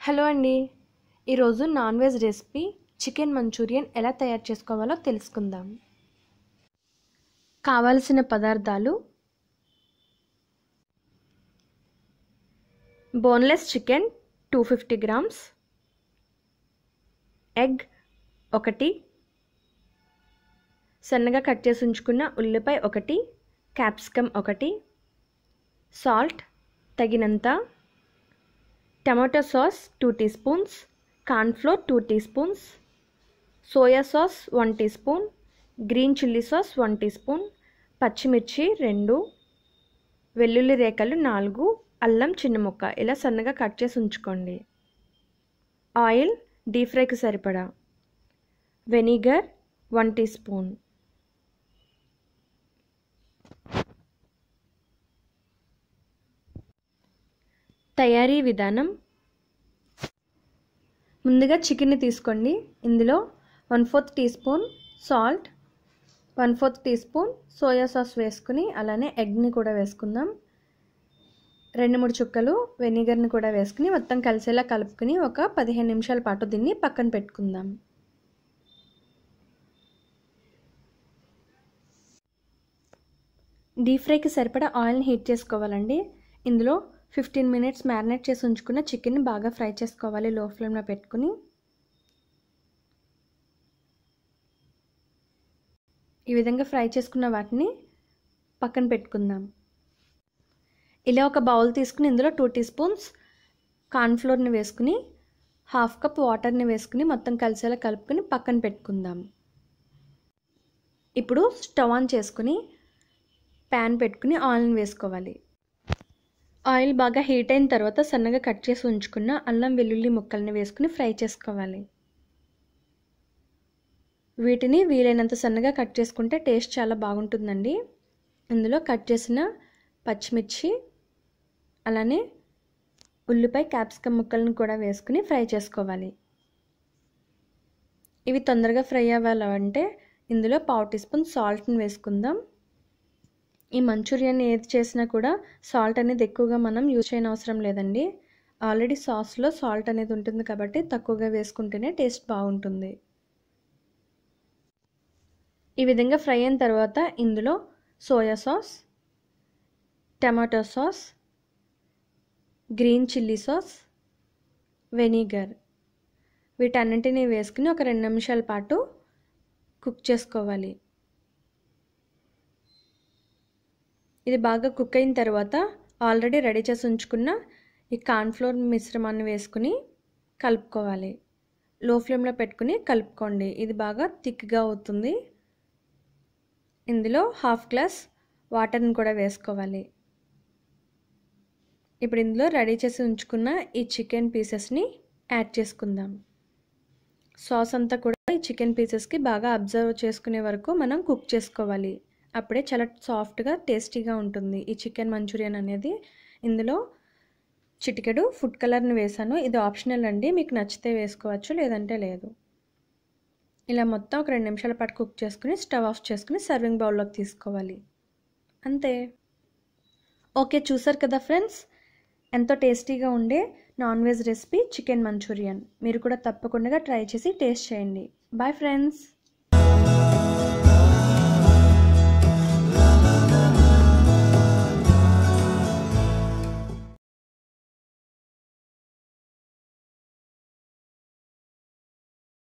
hello అండి ఈరోజు non veg recipe chicken Manchurian ఎలా తయారు చేసుకోవాలో తెలుసుకుందాం కావలసిన పదార్థాలు boneless chicken two fifty grams egg ఒకటి సన్నగా కట్ చేసి ఉంచుకున్న ఉల్లిపాయ ఒకటి క్యాప్సికమ్ ఒకటి సాల్ట్ తగినంత tomato sauce two teaspoons cornflour two teaspoons soya sauce one teaspoon green chilli sauce one teaspoon పచ్చిమిర్చి రెండు వెల్లుల్లి రేఖలు నాలుగు అల్లం చిన్న ముక్క ఇలా సన్నగా కట్ చేసి ఉంచుకోండి ఆయిల్ డీప్ ఫ్రైకి సరిపడా వెనిగర్ వన్ టీ స్పూన్ తయారీ విధానం ముందుగా చికెన్ని తీసుకోండి ఇందులో one fourth teaspoon salt one fourth teaspoon soya sauce వేసుకుని అలానే ఎగ్ని కూడా వేసుకుందాం రెండు మూడు చుక్కలు వెనిగర్ని కూడా వేసుకుని మొత్తం కలిసేలా కలుపుకుని ఒక పదిహేను నిమిషాల పాటు దీన్ని పక్కన పెట్టుకుందాం డీప్ ఫ్రైకి సరిపడా ఆయిల్ని హీట్ చేసుకోవాలండి ఇందులో ఫిఫ్టీన్ మినిట్స్ మ్యారినేట్ చేసి ఉంచుకున్న చికెన్ని బాగా ఫ్రై చేసుకోవాలి లో ఫ్లేమ్లో పెట్టుకుని ఈ విధంగా ఫ్రై చేసుకున్న వాటిని పక్కన పెట్టుకుందాం ఇలా ఒక బౌల్ తీసుకుని ఇందులో టూ టీ స్పూన్స్ కార్న్ఫ్లోర్ని వేసుకుని హాఫ్ కప్ వాటర్ని వేసుకుని మొత్తం కలిసేలా కలుపుకొని పక్కన పెట్టుకుందాం ఇప్పుడు స్టవ్ ఆన్ చేసుకుని ప్యాన్ పెట్టుకుని ఆయిల్ని వేసుకోవాలి ఆయిల్ బాగా హీట్ అయిన తర్వాత సన్నగా కట్ చేసి ఉంచుకున్న అల్లం వెల్లుల్లి ముక్కల్ని వేసుకుని ఫ్రై చేసుకోవాలి వీటిని వీలైనంత సన్నగా కట్ చేసుకుంటే టేస్ట్ చాలా బాగుంటుందండి ఇందులో కట్ చేసిన పచ్చిమిర్చి అలానే ఉల్లిపాయ క్యాప్సికమ్ ముక్కలను కూడా వేసుకుని ఫ్రై చేసుకోవాలి ఇవి తొందరగా ఫ్రై అవ్వాలంటే ఇందులో పావు టీ స్పూన్ సాల్ట్ని వేసుకుందాం ఈ మంచూరియన్ ఏది చేసినా కూడా సాల్ట్ అనేది ఎక్కువగా మనం యూజ్ చేయని అవసరం లేదండి ఆల్రెడీ సాస్లో సాల్ట్ అనేది ఉంటుంది కాబట్టి తక్కువగా వేసుకుంటేనే టేస్ట్ బాగుంటుంది ఈ విధంగా ఫ్రై అయిన తర్వాత ఇందులో soya sauce tomato sauce green chilli sauce vinegar వీటన్నింటినీ వేసుకుని ఒక రెండు నిమిషాల పాటు కుక్ చేసుకోవాలి ఇది బాగా కుక్ అయిన తర్వాత ఆల్రెడీ రెడీ చేసి ఉంచుకున్న ఈ కార్న్ఫ్లోర్ మిశ్రమాన్ని వేసుకుని కలుపుకోవాలి లో ఫ్లేమ్లో పెట్టుకుని కలుపుకోండి ఇది బాగా థిక్గా అవుతుంది ఇందులో హాఫ్ గ్లాస్ వాటర్ని కూడా వేసుకోవాలి ఇప్పుడు ఇందులో రెడీ చేసి ఉంచుకున్న ఈ చికెన్ పీసెస్ని యాడ్ చేసుకుందాం సాస్ అంతా కూడా ఈ చికెన్ పీసెస్కి బాగా అబ్జర్వ్ చేసుకునే వరకు మనం కుక్ చేసుకోవాలి అప్పుడే చాలా సాఫ్ట్గా టేస్టీగా ఉంటుంది ఈ చికెన్ మంచూరియన్ అనేది ఇందులో చిటికెడు ఫుడ్ కలర్ని వేసాను ఇది ఆప్షనల్ అండి మీకు నచ్చితే వేసుకోవచ్చు లేదంటే లేదు ఇలా మొత్తం ఒక రెండు నిమిషాల పాటు కుక్ చేసుకుని స్టవ్ ఆఫ్ చేసుకుని సర్వింగ్ బౌల్లోకి తీసుకోవాలి అంతే ఓకే చూసారు కదా ఫ్రెండ్స్ ఎంతో టేస్టీగా ఉండే non veg recipe chicken Manchurian మీరు కూడా తప్పకుండా ట్రై చేసి టేస్ట్ చేయండి బాయ్ ఫ్రెండ్స్